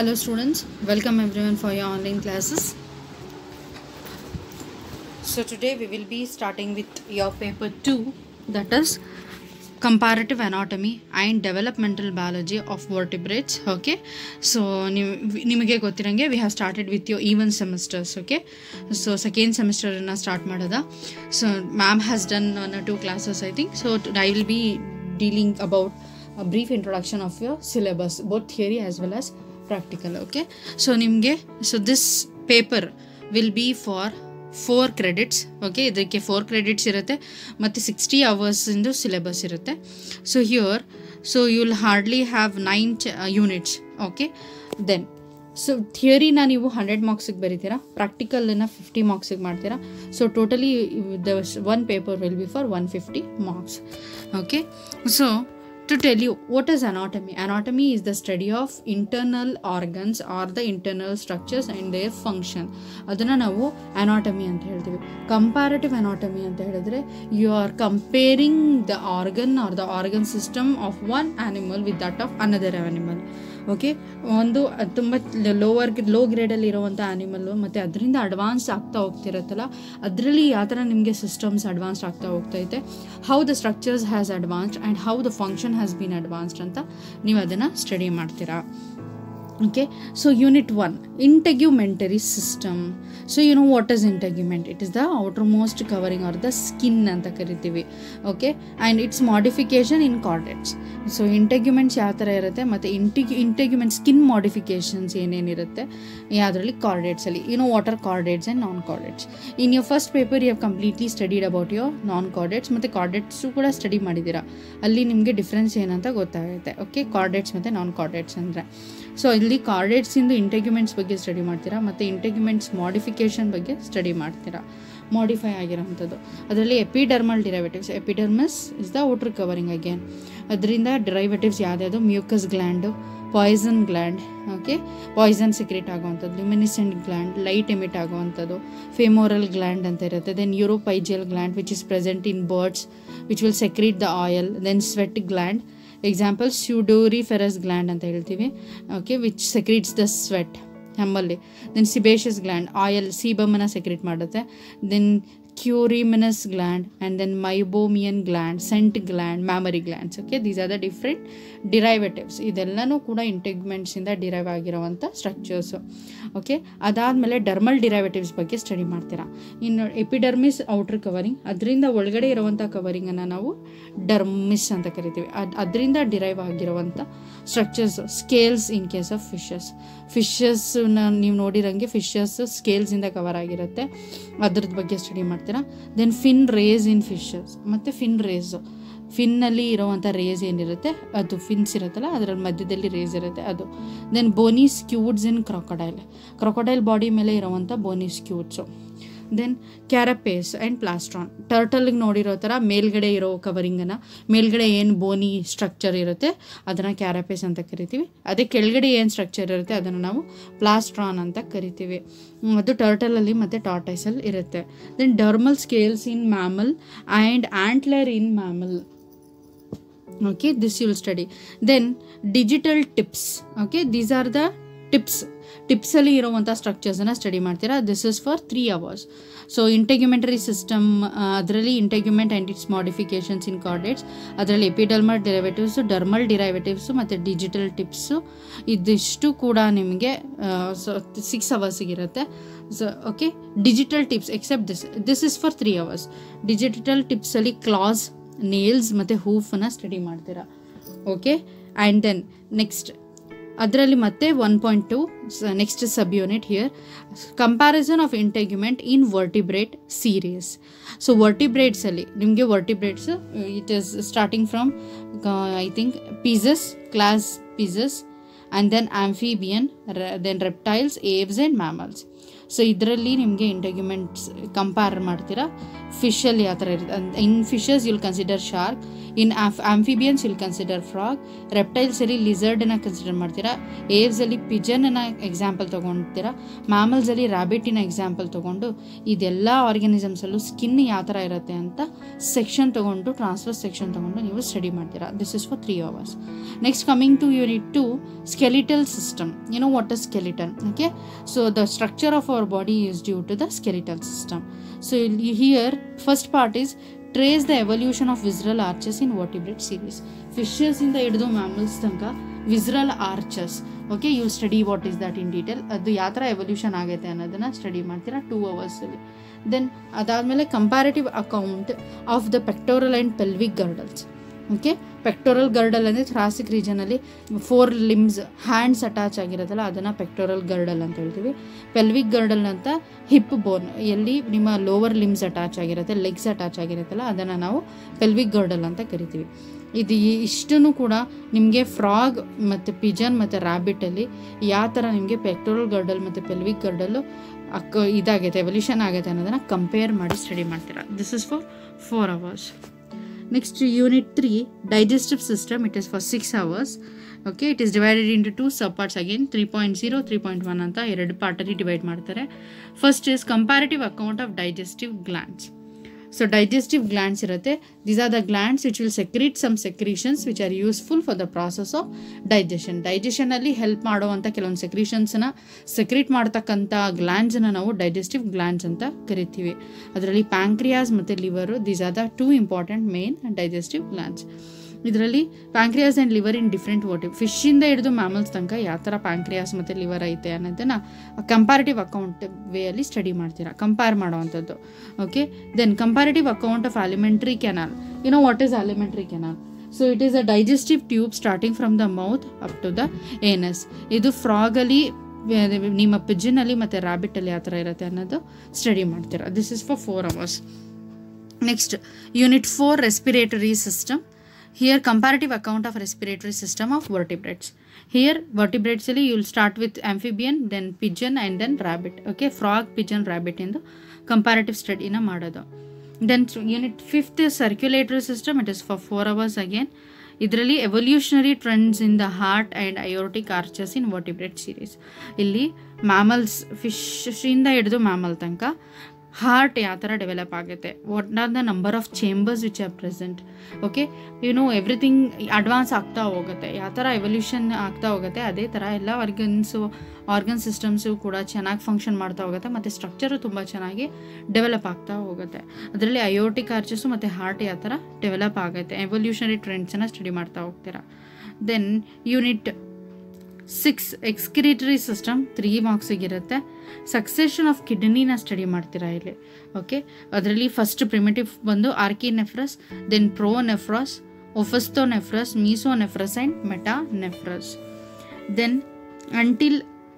Hello students, welcome everyone for your online classes. So today we will be starting with your paper 2 that is comparative anatomy and developmental biology of vertebrates okay so ನಿಮ್- ನಿಮಗೆ ಗೊತ್ತಿರಂಗೆ we have started with your even semesters okay so second ಸೆಮಿಸ್ಟರನ್ನು start ಮಾಡೋದ so ma'am has done one two classes I think so I will be dealing about a brief introduction of your syllabus both theory as well as practical okay so ನಿಮಗೆ so this paper will be for four credits okay ಇದಕ್ಕೆ four credits ಇರುತ್ತೆ ಮತ್ತು sixty ಅವರ್ಸಿಂದು syllabus ಇರುತ್ತೆ so here so you will hardly have nine units okay then so ಥಿಯರಿನ ನೀವು hundred ಮಾರ್ಕ್ಸಿಗೆ ಬರೀತೀರಾ ಪ್ರಾಕ್ಟಿಕಲನ್ನು ಫಿಫ್ಟಿ ಮಾರ್ಕ್ಸಿಗೆ ಮಾಡ್ತೀರಾ so totally the one paper will be for one fifty marks okay so to tell you what is anatomy anatomy is the study of internal organs or the internal structures and their function ಅದನ್ನು ನಾವು anatomy ಅಂತ ಹೇಳ್ತೀವಿ comparative anatomy ಅಂತ ಹೇಳಿದ್ರೆ you are comparing the organ or the organ system of one animal with that of another animal okay ಒಂದು ಅದ್ ತುಂಬ lower low ಗ್ರೇಡಲ್ಲಿ ಇರುವಂಥ ಆ್ಯನಿಮಲ್ಲು ಮತ್ತು ಅದರಿಂದ ಅಡ್ವಾನ್ಸ್ ಆಗ್ತಾ ಹೋಗ್ತಿರತ್ತಲ್ಲ ಅದರಲ್ಲಿ ಯಾವ ಥರ ನಿಮಗೆ ಸಿಸ್ಟಮ್ಸ್ ಅಡ್ವಾನ್ಸ್ ಆಗ್ತಾ ಹೋಗ್ತೈತೆ how the structures has advanced and how the function has been advanced ಅಂತ ನೀವು ಅದನ್ನು ಸ್ಟಡಿ ಮಾಡ್ತೀರಾ okay so unit 1 integumentary system so you know what is integument it is the outermost covering or the skin ಅಂತ ಕರಿತೀವಿ okay and its modification in chordates so integuments ಯಾವ ಥರ ಇರುತ್ತೆ ಮತ್ತು ಇಂಟಿಗ್ಯು ಇಂಟೆಗ್ಯುಮೆಂಟ್ ಸ್ಕಿನ್ ಮಾಡಿಫಿಕೇಶನ್ಸ್ ಏನೇನಿರುತ್ತೆ ಯಾವುದರಲ್ಲಿ ಕಾರ್ಡೆಟ್ಸಲ್ಲಿ you know water chordates and non chordates in your first paper you have completely studied about your non chordates ಮತ್ತು ಕಾರ್ಡೆಟ್ಸು ಕೂಡ ಸ್ಟಡಿ ಮಾಡಿದ್ದೀರಾ ಅಲ್ಲಿ ನಿಮಗೆ ಡಿಫ್ರೆನ್ಸ್ ಏನಂತ ಗೊತ್ತಾಗುತ್ತೆ ಓಕೆ ಕಾರ್ಡೆಟ್ಸ್ ಮತ್ತು ನಾನ್ ಕಾರ್ಡೆಟ್ಸ್ ಅಂದರೆ ಸೊ ಇಲ್ಲಿ ಕಾರ್ಡೆಟ್ಸಿಂದು ಇಂಟೆಗ್ಯುಮೆಂಟ್ಸ್ ಬಗ್ಗೆ ಸ್ಟಡಿ ಮಾಡ್ತೀರಾ ಮತ್ತು ಇಂಟೆಗ್ಯುಮೆಂಟ್ಸ್ ಮಾಡಿಫಿಕೇಷನ್ ಬಗ್ಗೆ ಸ್ಟಡಿ ಮಾಡ್ತೀರಾ ಮಾಡಿಫೈ ಆಗಿರೋವಂಥದ್ದು ಅದರಲ್ಲಿ epidermal derivatives epidermis is the outer covering again ಅದರಿಂದ ಡಿರೈವೇಟಿವ್ಸ್ ಯಾವ್ದ್ಯಾವುದು mucous gland poison gland okay poison secrete ಆಗುವಂಥದ್ದು ಲ್ಯುಮಿನಿಸೆಂಟ್ ಗ್ಲ್ಯಾಂಡ್ ಲೈಟ್ ಎಮಿಟ್ ಆಗುವಂಥದ್ದು ಫೇಮೋರಲ್ ಗ್ಲ್ಯಾಂಡ್ ಅಂತ ಇರುತ್ತೆ then uropygial gland which is present in birds which will secrete the oil then sweat gland example sudoriferous gland ಅಂತ ಹೇಳ್ತೀವಿ okay which secretes the sweat ನಮ್ಮಲ್ಲಿ then sebaceous gland oil ಸೀಬಮನ್ನು secrete ಮಾಡುತ್ತೆ then ceruminous gland and then meibomian gland scent gland mammary glands okay these are the different derivatives ಇದೆಲ್ಲನೂ ಕೂಡ ಇಂಟೆಗ್ಮೆಂಟ್ಸಿಂದ derive ಆಗಿರೋವಂಥ structures okay ಅದಾದಮೇಲೆ ಡರ್ಮಲ್ ಡಿರೈವೇಟಿವ್ಸ್ ಬಗ್ಗೆ study ಮಾಡ್ತೀರಾ ಇನ್ನು ಎಪಿಡರ್ಮಿಸ್ ಔಟರ್ ಕವರಿಂಗ್ ಅದರಿಂದ ಒಳಗಡೆ ಇರುವಂಥ ಕವರಿಂಗನ್ನು ನಾವು ಡರ್ಮಿಸ್ ಅಂತ ಕರಿತೀವಿ ಅದು ಅದರಿಂದ ಡಿರೈವ್ ಆಗಿರುವಂಥ structures scales in case of fishes ಫಿಶಸ್ನ ನೀವು ನೋಡಿರಂಗೆ ಫಿಶಸ್ ಸ್ಕೇಲ್ಸಿಂದ ಕವರ್ ಆಗಿರುತ್ತೆ ಅದ್ರದ್ದು ಬಗ್ಗೆ ಸ್ಟಡಿ ಮಾಡ್ತೀರಾ then fin rays in fishes ಮತ್ತು ಫಿನ್ ರೇಸು ಫಿನ್ನಲ್ಲಿ ಇರೋವಂಥ ರೇಸ್ ಏನಿರುತ್ತೆ ಅದು ಫಿನ್ಸ್ ಇರುತ್ತಲ್ಲ ಅದರಲ್ಲಿ ಮಧ್ಯದಲ್ಲಿ ರೇಸ್ ಇರುತ್ತೆ ಅದು then bony scutes in crocodile crocodile body ಮೇಲೆ ಇರೋವಂಥ bony scutes then carapace and plastron ಟರ್ಟಲ್ಗೆ ನೋಡಿರೋ ಥರ ಮೇಲ್ಗಡೆ ಇರೋ ಕವರಿಂಗನ್ನು ಮೇಲ್ಗಡೆ ಏನು ಬೋನಿ ಸ್ಟ್ರಕ್ಚರ್ ಇರುತ್ತೆ ಅದನ್ನು ಕ್ಯಾರಪೇಸ್ ಅಂತ ಕರಿತೀವಿ ಅದೇ ಕೆಳಗಡೆ ಏನು ಸ್ಟ್ರಕ್ಚರ್ ಇರುತ್ತೆ ಅದನ್ನು ನಾವು ಪ್ಲಾಸ್ಟ್ರಾನ್ ಅಂತ ಕರಿತೀವಿ ಹ್ಮ್, ಅದು ಟರ್ಟಲಲ್ಲಿ ಮತ್ತು ಟಾರ್ಟೈಸಲ್ಲಿ ಇರುತ್ತೆ then dermal scales in mammal and antler in mammal okay this you will study then digital tips okay these are the tips ಟಿಪ್ಸಲ್ಲಿ ಇರುವಂಥ ಸ್ಟ್ರಕ್ಚರ್ಸನ್ನು ಸ್ಟಡಿ ಮಾಡ್ತೀರಾ this is for three hours so integumentary system ಅದರಲ್ಲಿ integument and its modifications in chordates ಅದರಲ್ಲಿ epidermal ಡಿರೈವೇಟಿವ್ಸು dermal ಡಿರೈವೇಟಿವ್ಸು ಮತ್ತು digital tips ಇದಿಷ್ಟು ಕೂಡ ನಿಮಗೆ ಸಿಕ್ಸ್ ಅವರ್ಸಿಗಿರುತ್ತೆ so okay digital tips except this this is for three hours digital ಟಿಪ್ಸಲ್ಲಿ claws nails ಮತ್ತು ಹೂಫನ್ನು ಸ್ಟಡಿ ಮಾಡ್ತೀರಾ ಓಕೆ ಆ್ಯಂಡ್ ದೆನ್ ನೆಕ್ಸ್ಟ್ ಅದರಲ್ಲಿ ಮತ್ತೆ one point two next sub unit here comparison of integument in vertebrate series so ವರ್ಟಿಬ್ರೇಟ್ಸಲ್ಲಿ ನಿಮಗೆ vertebrates it is starting from I think pisces class pisces and then amphibian then reptiles aves and mammals so ಇದರಲ್ಲಿ ನಿಮಗೆ integuments compare ಮಾಡ್ತೀರಾ ಫಿಶಲ್ಲಿ ಆ ಥರ ಇರುತ್ತೆ in fishes you'll consider shark in of amphibians will consider frog ರೆಪ್ಟೈಲ್ಸಲ್ಲಿ ಲಿಸರ್ಡನ್ನ consider ಮಾಡ್ತೀರಾ ಏವ್ಸಲ್ಲಿ ಪಿಜನನ್ನ ಎಕ್ಸಾಂಪಲ್ ತೊಗೊಳ್ತೀರಾ ಮ್ಯಾಮಲ್ಸಲ್ಲಿ ರ್ಯಾಬಿಟಿನ ಎಕ್ಸಾಂಪಲ್ ತೊಗೊಂಡು ಇದೆಲ್ಲ ಆರ್ಗ್ಯಾನಿಸಮ್ಸಲ್ಲೂ ಸ್ಕಿನ್ ಯಾವ ಥರ ಇರುತ್ತೆ ಅಂತ ಸೆಕ್ಷನ್ ತೊಗೊಂಡು ಟ್ರಾನ್ಸ್ಫರ್ ಸೆಕ್ಷನ್ ತೊಗೊಂಡು ನೀವು ಸ್ಟಡಿ ಮಾಡ್ತೀರಾ this is for three hours next coming to unit two skeletal system you know what is skeleton okay so the structure of our body is due to the skeletal system so you- here first part is trace the evolution of visceral arches in vertebrate series fishes ಇಂದ ಹಿಡಿದು mammals ತನಕ visceral arches okay you study what is that in detail ಅದು ಯಾವ ಥರ evolution ಆಗೈತೆ ಅನ್ನೋದನ್ನ study ಮಾಡ್ತೀರಾ two ಅವರ್ಸಲ್ಲಿ ದೆನ್ ಅದಾದಮೇಲೆ comparative account of the pectoral and pelvic girdles okay pectoral girdle ಅಂದರೆ ಥ್ರಾಸಿಕ್ ರೀಜನಲ್ಲಿ ಫೋರ್ ಲಿಮ್ಸ್ ಹ್ಯಾಂಡ್ಸ್ ಅಟ್ಯಾಚ್ ಆಗಿರೋದಲ್ಲ ಅದನ್ನು ಪೆಕ್ಟೋರಲ್ ಗರ್ಡಲ್ ಅಂತ ಹೇಳ್ತೀವಿ ಪೆಲ್ವಿಕ್ ಗರ್ಡಲ್ ಅಂತ ಹಿಪ್ ಬೋನ್ ಎಲ್ಲಿ ನಿಮ್ಮ ಲೋವರ್ ಲಿಮ್ಸ್ ಅಟ್ಯಾಚ್ ಆಗಿರುತ್ತೆ ಲೆಗ್ಸ್ ಅಟ್ಯಾಚ್ ಆಗಿರುತ್ತಲ್ಲ ಅದನ್ನು ನಾವು ಪೆಲ್ವಿಕ್ ಗರ್ಡಲ್ ಅಂತ ಕರಿತೀವಿ ಇದು ಇಷ್ಟನ್ನು ಕೂಡ ನಿಮಗೆ ಫ್ರಾಗ್ ಮತ್ತು ಪಿಜನ್ ಮತ್ತು ರ್ಯಾಬಿಟಲ್ಲಿ ಯಾವ ಥರ ನಿಮಗೆ ಪೆಕ್ಟೋರಲ್ ಗರ್ಡಲ್ ಮತ್ತು ಪೆಲ್ವಿಕ್ ಗರ್ಡಲ್ಲು ಅಕ್ಕ ಇದಾಗೈತೆ ಎವಲ್ಯೂಷನ್ ಆಗೈತೆ ಅನ್ನೋದನ್ನು ಕಂಪೇರ್ ಮಾಡಿ ಸ್ಟಡಿ ಮಾಡ್ತೀರಾ this is for four hours next unit three digestive system it is for six hours okay it is divided into two sub parts again three point zero three point one ಅಂತ ಎರಡು ಪಾರ್ಟಲ್ಲಿ divide ಮಾಡ್ತಾರೆ first is comparative account of digestive glands so digestive glands ಇರುತ್ತೆ these are the glands which will secrete some secretions which are useful for the process of digestion ಡೈಜೆಷನಲ್ಲಿ help ಮಾಡುವಂಥ ಕೆಲವೊಂದು ಸೆಕ್ರೀಷನ್ಸ್ನ secrete ಮಾಡ್ತಕ್ಕಂಥ ಗ್ಲ್ಯಾಂಡ್ಸನ್ನ ನಾವು ಡೈಜೆಸ್ಟಿವ್ ಗ್ಲ್ಯಾಂಡ್ಸ್ ಅಂತ ಕರಿತೀವಿ ಅದರಲ್ಲಿ pancreas ಮತ್ತು liver these are the two important main digestive glands ಇದರಲ್ಲಿ pancreas and liver in different ವಾಟಿ ಫಿಶಿಂದ ಹಿಡಿದು ಮ್ಯಾಮಲ್ಸ್ ತನಕ ಯಾವ ಥರ ಪ್ಯಾಂಕ್ರಿಯಾಸ್ ಮತ್ತು ಲಿವರ್ ಐತೆ ಅನ್ನೋದನ್ನು ಕಂಪ್ಯಾರಿಟಿವ್ ಅಕೌಂಟ್ ವೇಯಲ್ಲಿ ಸ್ಟಡಿ ಮಾಡ್ತೀರಾ ಕಂಪೇರ್ ಮಾಡೋವಂಥದ್ದು okay then comparative account of alimentary canal you know what is alimentary canal so it is a digestive tube starting from the mouth up to the anus ಇದು ಫ್ರಾಗಲ್ಲಿ ನಿಮ್ಮ ಪಿಜ್ಜಿನಲ್ಲಿ ಮತ್ತು ರ್ಯಾಬಿಟಲ್ಲಿ ಯಾವ ಥರ ಇರುತ್ತೆ ಅನ್ನೋದು ಸ್ಟಡಿ ಮಾಡ್ತೀರಾ this is for four hours next unit four respiratory system here comparative account of respiratory system of vertebrates here vertebrates ಅಲ್ಲಿ you will start with amphibian then pigeon and then rabbit okay frog pigeon rabbit in the comparative study ನ ಮಾಡೋದು then unit fifth circulatory system it is for four hours again ಇದರಲ್ಲಿ evolutionary trends in the heart and aortic arches in vertebrate series ಇಲ್ಲಿ mammals ಫಿಶ್ಶಿಂದ ಹಿಡಿದು mammal ತನಕ heart ಯಾವ ಥರ develop ಆಗುತ್ತೆ what are the number of chambers which are present okay you know everything advance ಆಗ್ತಾ ಹೋಗುತ್ತೆ ಯಾವ ಥರ ಎವಲ್ಯೂಷನ್ ಆಗ್ತಾ ಹೋಗುತ್ತೆ ಅದೇ ಥರ ಎಲ್ಲ ಆರ್ಗನ್ಸು ಆರ್ಗನ್ ಸಿಸ್ಟಮ್ಸು ಕೂಡ ಚೆನ್ನಾಗಿ ಫಂಕ್ಷನ್ ಮಾಡ್ತಾ ಹೋಗುತ್ತೆ ಮತ್ತು ಸ್ಟ್ರಕ್ಚರು ತುಂಬ ಚೆನ್ನಾಗಿ ಡೆವಲಪ್ ಆಗ್ತಾ ಹೋಗುತ್ತೆ ಅದರಲ್ಲಿ ಅಯೋಟಿಕ್ ಆರ್ಚಸ್ಸು ಮತ್ತು ಹಾರ್ಟ್ ಯಾವ ಥರ ಡೆವಲಪ್ ಆಗುತ್ತೆ ಎವಲ್ಯೂಷನರಿ ಟ್ರೆಂಡ್ಸನ್ನು ಸ್ಟಡಿ ಮಾಡ್ತಾ ಹೋಗ್ತೀರಾ then unit six excretory system three ಮಾರ್ಕ್ಸಿಗಿರುತ್ತೆ ಸಕ್ಸೆಷನ್ ಆಫ್ ಕಿಡ್ನಿನ ಸ್ಟಡಿ ಮಾಡ್ತೀರಾ ಇಲ್ಲಿ ಓಕೆ ಅದರಲ್ಲಿ ಫಸ್ಟ್ ಪ್ರಿಮಿಟಿವ್ ಬಂದು archinephros then pronephros opisthonephros mesonephros and metanephros then until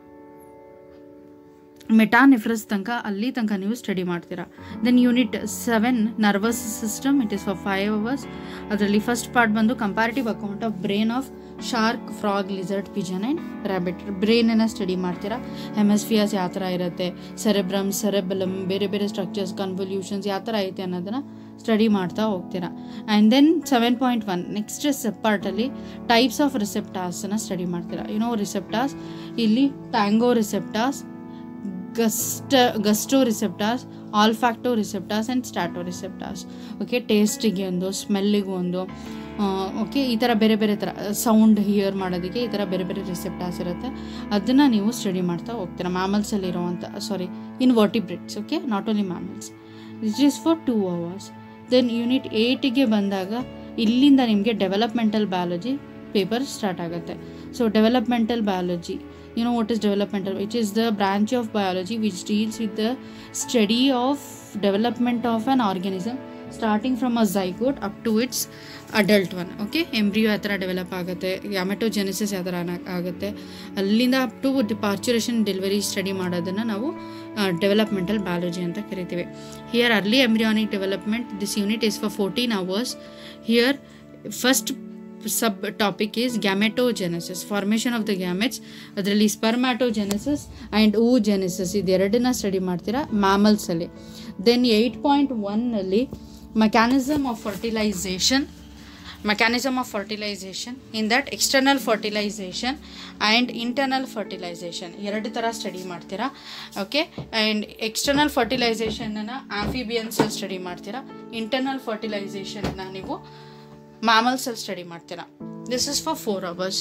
metanephros ತನಕ ಅಲ್ಲಿ ತನಕ ನೀವು ಸ್ಟಡಿ ಮಾಡ್ತೀರಾ then unit seven nervous system it is for five hours ಅದರಲ್ಲಿ ಫಸ್ಟ್ ಪಾರ್ಟ್ ಬಂದು comparative account of brain of shark frog lizard pigeon and rabbit ಬ್ರೈನನ್ನು study ಮಾಡ್ತೀರಾ ಹೆಮಸ್ಫಿಯಾಸ್ ಯಾವ ಥರ ಇರುತ್ತೆ ಸೆರೆಬ್ರಮ್ ಸೆರೆಬಲಮ್ ಬೇರೆ ಬೇರೆ ಸ್ಟ್ರಕ್ಚರ್ಸ್ ಕನ್ವಲ್ಯೂಷನ್ಸ್ ಯಾವ ಥರ ಐತೆ ಅನ್ನೋದನ್ನು ಸ್ಟಡಿ ಮಾಡ್ತಾ ಹೋಗ್ತೀರಾ and then seven point one next ಪಾರ್ಟಲ್ಲಿ ಟೈಪ್ಸ್ ಆಫ್ ರಿಸೆಪ್ಟಾಸನ್ನು ಸ್ಟಡಿ ಮಾಡ್ತೀರಾ ಯುನೋ ರಿಸೆಪ್ಟಾಸ್ ಇಲ್ಲಿ tangoreceptors gust gustoreceptors olfactoreceptors and statoreceptors okay ಟೇಸ್ಟಿಗೆ ಒಂದು ಸ್ಮೆಲ್ಲಿಗೆ ಒಂದು ಓಕೆ ಈ ಥರ ಬೇರೆ ಬೇರೆ ಥರ ಸೌಂಡ್ ಹಿಯರ್ ಮಾಡೋದಕ್ಕೆ ಈ ಥರ ಬೇರೆ ಬೇರೆ ರಿಸೆಪ್ಟಾಸ್ ಇರುತ್ತೆ ಅದನ್ನು ನೀವು ಸ್ಟಡಿ ಮಾಡ್ತಾ ಹೋಗ್ತೀರಾ ಮ್ಯಾಮಲ್ಸಲ್ಲಿ ಇರುವಂಥ sorry in vertebrates okay not only mammals it is for two hours then unit ಏಯ್ಟಿಗೆ ಬಂದಾಗ ಇಲ್ಲಿಂದ ನಿಮಗೆ ಡೆವಲಪ್ಮೆಂಟಲ್ ಬಯಾಲಜಿ ಪೇಪರ್ ಸ್ಟಾರ್ಟ್ ಆಗುತ್ತೆ so developmental biology you know what is developmental which is the branch of biology which deals with the study of development of an organism starting from a zygote up to its adult one okay embryo ಯಾವ ಥರ develop ಆಗುತ್ತೆ gametogenesis ಯಾವ ಥರ ಆಗುತ್ತೆ ಅಲ್ಲಿಂದ up to parturition delivery study ಮಾಡೋದನ್ನು ನಾವು developmental biology ಅಂತ ಕರಿತೀವಿ here early embryonic development this unit is for fourteen hours here first sub topic is gametogenesis formation of the gametes ಅದರಲ್ಲಿ ಸ್ಪರ್ಮ್ಯಾಟೋಜೆನೆಸಿಸ್ ಆ್ಯಂಡ್ ಊ ಜೆನೆಸಿಸ್ ಇದೆರಡನ್ನ study ಮಾಡ್ತೀರಾ ಮ್ಯಾಮಲ್ಸಲ್ಲಿ then eight point ಒನ್ನಲ್ಲಿ mechanism of fertilization mechanism of fertilization in that external fertilization and internal fertilization ಎರಡು ಥರ study ಮಾಡ್ತೀರಾ okay and external ಫರ್ಟಿಲೈಸೇಷನನ್ನು ಆಂಫಿಬಿಯನ್ಸಲ್ಲಿ ಸ್ಟಡಿ ಮಾಡ್ತೀರಾ ಇಂಟರ್ನಲ್ ಫರ್ಟಿಲೈಸೇಷನ್ನ ನೀವು ಮ್ಯಾಮಲ್ಸಲ್ಲಿ ಸ್ಟಡಿ ಮಾಡ್ತೀರಾ this is for four hours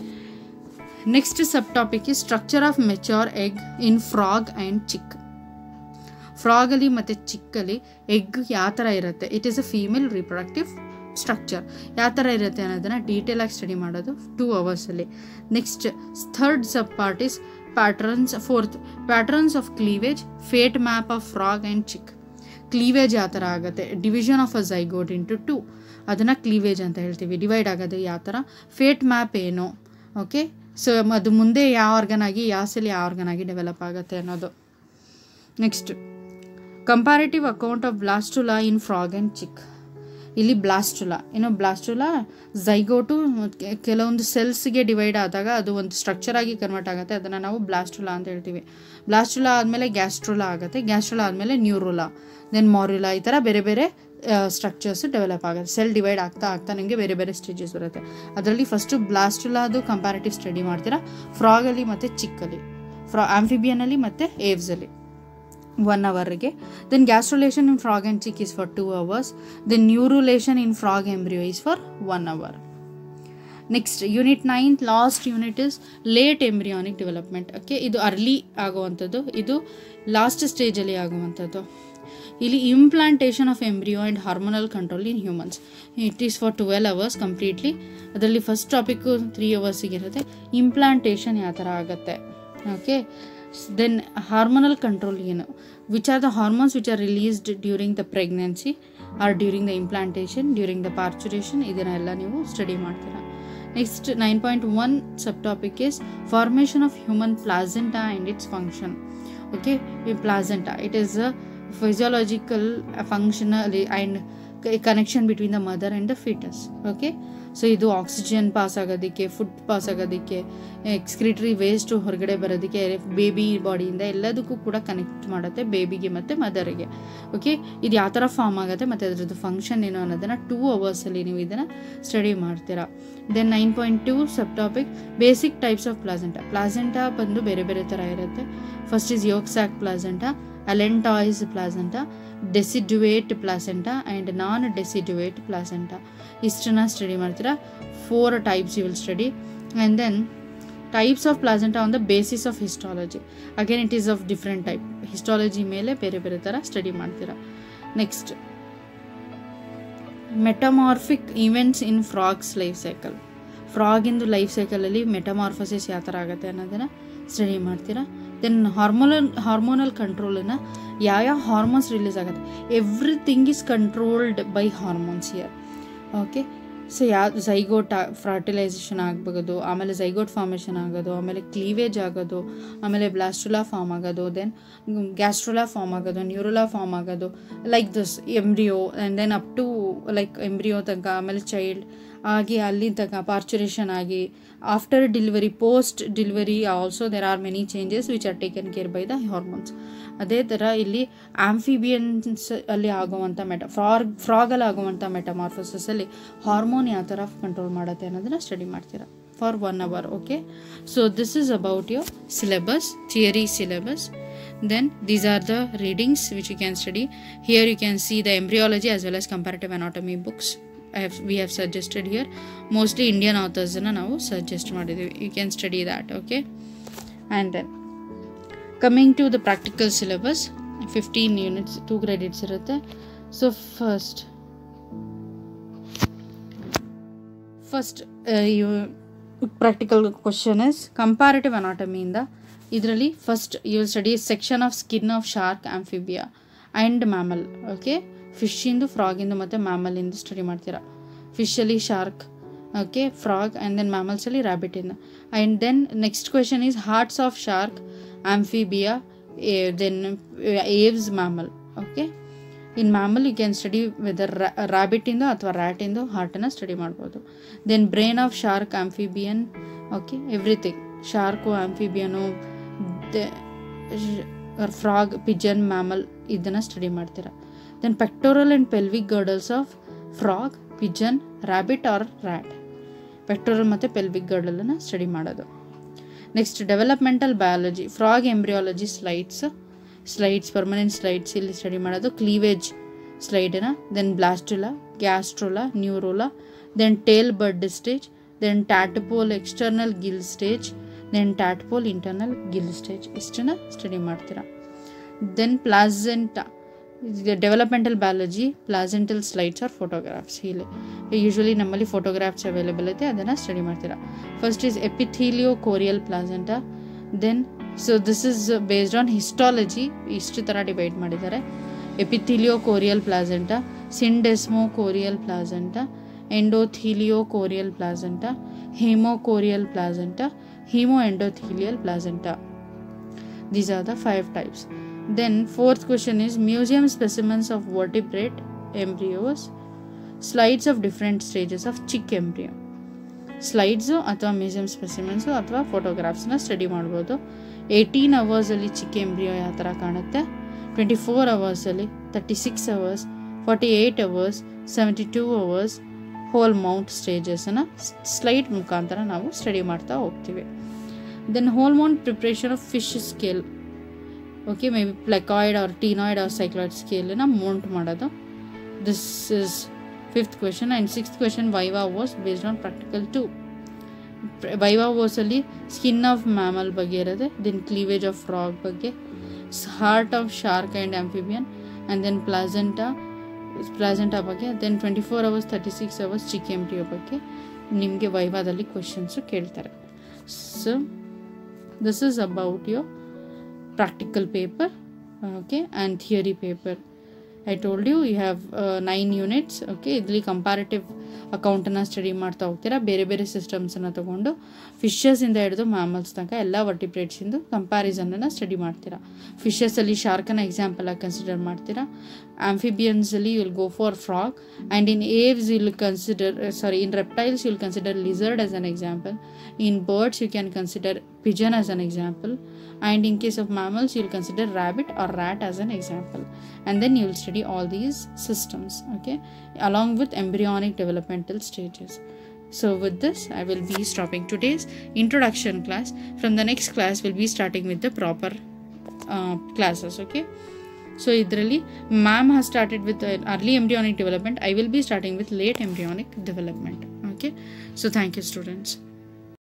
next sub topic is structure of mature egg in frog and chick ಫ್ರಾಗಲ್ಲಿ ಮತ್ತು ಚಿಕ್ಕಲ್ಲಿ ಎಗ್ ಯಾವ ಥರ ಇರುತ್ತೆ it is a female reproductive structure ಯಾವ ಥರ ಇರುತ್ತೆ ಅನ್ನೋದನ್ನು ಡೀಟೇಲಾಗಿ ಸ್ಟಡಿ ಮಾಡೋದು ಟೂ ಅವರ್ಸಲ್ಲಿ next third sub part is patterns fourth patterns of cleavage fate map of frog and chick cleavage ಯಾವ ಥರ ಆಗುತ್ತೆ division of a zygote into two ಅದನ್ನು ಕ್ಲೀವೇಜ್ ಅಂತ ಹೇಳ್ತೀವಿ ಡಿವೈಡ್ ಆಗೋದು ಯಾವ ಥರ ಫೇಟ್ ಮ್ಯಾಪ್ ಏನು ಓಕೆ ಸೊ ಅದು ಮುಂದೆ ಯಾವ ಆರ್ಗನ್ ಆಗಿ ಯಾವ ಸೆಲ್ ಯಾವ ಆರ್ಗನ್ ಆಗಿ ಡೆವಲಪ್ ಆಗುತ್ತೆ ಅನ್ನೋದು next comparative account of blastula in frog and chick ಇಲ್ಲಿ ಬ್ಲಾಸ್ಟುಲಾ ಏನೋ ಬ್ಲಾಸ್ಟುಲಾ ಝೈಗೋಟು ಕೆಲವೊಂದು ಸೆಲ್ಸ್ಗೆ ಡಿವೈಡ್ ಆದಾಗ ಅದು ಒಂದು ಸ್ಟ್ರಕ್ಚರ್ ಆಗಿ ಕನ್ವರ್ಟ್ ಆಗುತ್ತೆ ಅದನ್ನು ನಾವು ಬ್ಲಾಸ್ಟುಲಾ ಅಂತ ಹೇಳ್ತೀವಿ ಬ್ಲಾಸ್ಟುಲಾ ಆದಮೇಲೆ ಗ್ಯಾಸ್ಟ್ರುಲಾ ಆಗುತ್ತೆ ಗ್ಯಾಸ್ಟ್ರುಲಾ ಆದಮೇಲೆ ನ್ಯೂರುಲಾ ದೆನ್ ಮಾರ್ಯುಲಾ ಈ ಥರ ಬೇರೆ ಬೇರೆ ಸ್ಟ್ರಕ್ಚರ್ಸ್ ಡೆವಲಪ್ ಆಗುತ್ತೆ ಸೆಲ್ ಡಿವೈಡ್ ಆಗ್ತಾ ಆಗ್ತಾ ನಿಮಗೆ ಬೇರೆ ಬೇರೆ ಸ್ಟೇಜಸ್ ಬರುತ್ತೆ ಅದರಲ್ಲಿ ಫಸ್ಟು ಬ್ಲಾಸ್ಟುಲಾದು ಕಂಪ್ಯಾರಿಟಿವ್ ಸ್ಟಡಿ ಮಾಡ್ತೀರಾ ಫ್ರಾಗಲ್ಲಿ ಮತ್ತು ಚಿಕ್ಕಲ್ಲಿ ಫ್ರಾ ಆಂಫಿಬಿಯನಲ್ಲಿ ಮತ್ತು ಏವ್ಸಲ್ಲಿ ಒನ್ ಅವರ್ಗೆ then gastrulation in frog and chick is for two hours then neurulation in frog embryo is for one hour next unit ninth last unit is late embryonic development okay ಇದು early ಆಗುವಂಥದ್ದು ಇದು last ಸ್ಟೇಜಲ್ಲಿ ಆಗುವಂಥದ್ದು ಇಲ್ಲಿ implantation of embryo and hormonal control in humans it is for twelve hours completely ಅದರಲ್ಲಿ first topic three ಅವರ್ಸಿಗೆ ಇರುತ್ತೆ implantation ಯಾವ ಥರ ಆಗುತ್ತೆ ಓಕೆ ದೆನ್ ಹಾರ್ಮೋನಲ್ ಕಂಟ್ರೋಲ್ ಏನು which are the hormones which are released during the pregnancy or during the implantation during the parturition ಇದನ್ನೆಲ್ಲ ನೀವು study ಮಾಡ್ತೀರಾ next nine point one sub topic is formation of human placenta and its function okay ಈ placenta it is a physiological functional and connection between the mother and the foetus okay so ಇದು oxygen pass ಆಗೋದಕ್ಕೆ food pass ಆಗೋದಕ್ಕೆ excretory waste ಹೊರಗಡೆ ಬರೋದಕ್ಕೆ baby ಬಾಡಿಯಿಂದ ಎಲ್ಲದಕ್ಕೂ ಕೂಡ connect ಮಾಡುತ್ತೆ ಬೇಬಿಗೆ ಮತ್ತು ಮದರಿಗೆ ಓಕೆ ಇದು ಯಾವ ಥರ ಫಾರ್ಮ್ ಆಗುತ್ತೆ ಮತ್ತು ಅದರದ್ದು ಫಂಕ್ಷನ್ ಏನು ಅನ್ನೋದನ್ನು ಟೂ ಅವರ್ಸಲ್ಲಿ ನೀವು ಇದನ್ನು ಸ್ಟಡಿ ಮಾಡ್ತೀರಾ then nine point two sub topic basic types of placenta placenta ಬಂದು ಬೇರೆ ಬೇರೆ ಥರ ಇರುತ್ತೆ first is yolk sac placenta allantois placenta deciduate placenta and non deciduate placenta ಇಷ್ಟನ್ನ ಸ್ಟಡಿ ಮಾಡ್ತೀರಾ four types you will study and then types of placenta on the basis of histology again it is of different type histology ಮೇಲೆ ಬೇರೆ ಬೇರೆ ಥರ study ಮಾಡ್ತೀರಾ next metamorphic events in frog's life cycle ಫ್ರಾಗಿಂದು life ಸೈಕಲಲ್ಲಿ metamorphosis ಯಾವ ಥರ ಆಗುತ್ತೆ ಅನ್ನೋದನ್ನು ಸ್ಟಡಿ ಮಾಡ್ತೀರಾ ದೆನ್ ಹಾರ್ಮೋನಲ್ ಹಾರ್ಮೋನಲ್ ಕಂಟ್ರೋಲನ್ನು ಯಾವ್ಯಾವ ಹಾರ್ಮೋನ್ಸ್ ರಿಲೀಸ್ ಆಗುತ್ತೆ everything is controlled by hormones here okay so ಯಾವ ಝೈಗೋಟ್ ಫರ್ಟಿಲೈಸೇಷನ್ ಆಗ್ಬೋದು ಆಮೇಲೆ ಝೈಗೋಟ್ ಫಾರ್ಮೇಷನ್ ಆಗೋದು ಆಮೇಲೆ ಕ್ಲೀವೇಜ್ ಆಗೋದು ಆಮೇಲೆ ಬ್ಲಾಸ್ಟುಲಾ ಫಾರ್ಮ್ ಆಗೋದು ದೆನ್ ಗ್ಯಾಸ್ಟ್ರುಲಾ ಫಾರ್ಮ್ ಆಗೋದು ನ್ಯೂರುಲಾ ಫಾರ್ಮ್ ಆಗೋದು like this embryo and then up to like embryo ತನಕ ಆಮೇಲೆ ಚೈಲ್ಡ್ ಆಗಿ ಅಲ್ಲಿ ತನಕ ಪಾರ್ಚುರೇಷನ್ ಆಗಿ after delivery post delivery also there are many changes which are taken care by the hormones ಅದೇ ಥರ ಇಲ್ಲಿ ಆಂಫಿಬಿಯನ್ಸ್ ಅಲ್ಲಿ ಆಗುವಂಥ ಮೆಟ ಫ್ರಾಗ್ ಫ್ರಾಗಲ್ಲಿ ಆಗುವಂಥ ಮೆಟಮಾರ್ಫೋಸಲ್ಲಿ ಹಾರ್ಮೋನ್ ಯಾವ ಥರ ಕಂಟ್ರೋಲ್ ಮಾಡುತ್ತೆ ಅನ್ನೋದನ್ನ ಸ್ಟಡಿ ಮಾಡ್ತೀರಾ for one hour okay so this is about your syllabus theory syllabus then these are the readings which you can study here you can see the embryology as well as comparative anatomy books I have, we have suggested here mostly indian authors ನಾವು suggest ಮಾಡಿದ್ದೀವಿ you can study that okay and then coming to the practical syllabus 15 units 2 credits ಇರುತ್ತೆ so first first uh, you practical question is comparative anatomy ಇಂದ ಇದರಲ್ಲಿ first you study section of skin of shark amphibia and mammal okay ಫಿಶಿಂದು ಫ್ರಾಗಿಂದು ಮತ್ತು ಮ್ಯಾಮಲಿಂದು study ಮಾಡ್ತೀರಾ ಫಿಶಲ್ಲಿ shark okay frog and then ಮ್ಯಾಮಲ್ಸಲ್ಲಿ ರ್ಯಾಬಿಟಿಂದ and then next question is hearts of shark amphibia then aves mammal okay in mammal you can study whether ರ್ಯಾಬಿಟಿಂದ ಅಥವಾ ರ್ಯಾಟಿಂದು ಹಾರ್ಟನ್ನು ಸ್ಟಡಿ ಮಾಡ್ಬೋದು then brain of shark amphibian okay everything shark amphibian frog pigeon mammal ಇದನ್ನು study ಮಾಡ್ತೀರಾ then pectoral and pelvic girdles of frog pigeon rabbit or rat pectoral ಮತ್ತು pelvic ಗರ್ಡಲನ್ನು study ಮಾಡೋದು next developmental biology frog embryology slides slides permanent slides ಇಲ್ಲಿ study ಮಾಡೋದು cleavage ಸ್ಲೈಡನ್ನ then blastula gastrula neurula then tail bud stage then tadpole external gill stage then tadpole internal gill stage ಇಷ್ಟನ್ನು study ಮಾಡ್ತೀರಾ then placenta developmental biology placental slides or photographs ಇಲ್ಲಿ usually ನಮ್ಮಲ್ಲಿ photographs available ಐತೆ ಅದನ್ನು study ಮಾಡ್ತೀರಾ first is epitheliochorial placenta then so this is based on histology ಇಷ್ಟು ಥರ divide ಮಾಡಿದ್ದಾರೆ epitheliochorial placenta syndesmochorial placenta endotheliochorial placenta haemochorial placenta haemoendothelial placenta these are the five types then fourth question is museum specimens of vertebrate embryos slides of different stages of chick embryo slides ಅಥವಾ museum specimens ಅಥವಾ ಫೋಟೋಗ್ರಾಫ್ಸ್ನ study ಮಾಡ್ಬೋದು eighteen ಅವರ್ಸಲ್ಲಿ ಚಿಕ್ಕ embryo ಯಾವ ಥರ ಕಾಣುತ್ತೆ twenty four ಅವರ್ಸಲ್ಲಿ thirty six hours forty eight hours seventy two hours whole mount ಸ್ಟೇಜಸನ್ನು ಸ್ಲೈಡ್ ಮುಖಾಂತರ ನಾವು ಸ್ಟಡಿ ಮಾಡ್ತಾ ಹೋಗ್ತೀವಿ then whole mount preparation of fish scale okay may be placoid or ctenoid or cycloid ಸ್ಕೇಲನ್ನ ಮೌಂಟ್ ಮಾಡೋದು this is fifth question and sixth question viva voce based on practical to viva ವಾಸಲ್ಲಿ skin of mammal ಬಗ್ಗೆ ಇರುತ್ತೆ then cleavage of frog ಬಗ್ಗೆ heart of shark and amphibian and then placenta placenta ಬಗ್ಗೆ then twenty four hours thirty six hours chick ಎಮ್ ಟಿ ಬಗ್ಗೆ ನಿಮಗೆ ವೈವಾದಲ್ಲಿ ಕ್ವೆಶನ್ಸು ಕೇಳ್ತಾರೆ so this is about your practical paper okay and theory paper i told you you have uh, nine units okay ಇದರಲ್ಲಿ comparative ಅಕೌಂಟನ್ನು study ಮಾಡ್ತಾ ಹೋಗ್ತೀರಾ ಬೇರೆ ಬೇರೆ ಸಿಸ್ಟಮ್ಸನ್ನು ತೊಗೊಂಡು ಫಿಶಸ್ಸಿಂದ ಹಿಡಿದು ಮ್ಯಾಮಲ್ಸ್ ತನಕ ಎಲ್ಲ ವರ್ಟಿಬ್ರೇಟ್ಸಿಂದು ಕಂಪ್ಯಾರಿಸನನ್ನು ಸ್ಟಡಿ ಮಾಡ್ತೀರಾ ಫಿಶಸಲ್ಲಿ ಶಾರ್ಕನ್ನು ಎಕ್ಸಾಂಪಲ್ ಆಗಿ ಕನ್ಸಿಡರ್ ಮಾಡ್ತೀರಾ ಆಂಫಿಬಿಯನ್ಸಲ್ಲಿ will go for frog and in aves will consider sorry in reptiles will consider lizard as an example in birds you can consider pigeon as an example and in case of mammals you'll consider rabbit or rat as an example and then you'll study all these systems okay along with embryonic developmental stages so with this i will be stopping today's introduction class from the next class we'll be starting with the proper uh, classes okay so idರಲ್ಲಿ ma'am has started with uh, early embryonic development i will be starting with late embryonic development okay so thank you students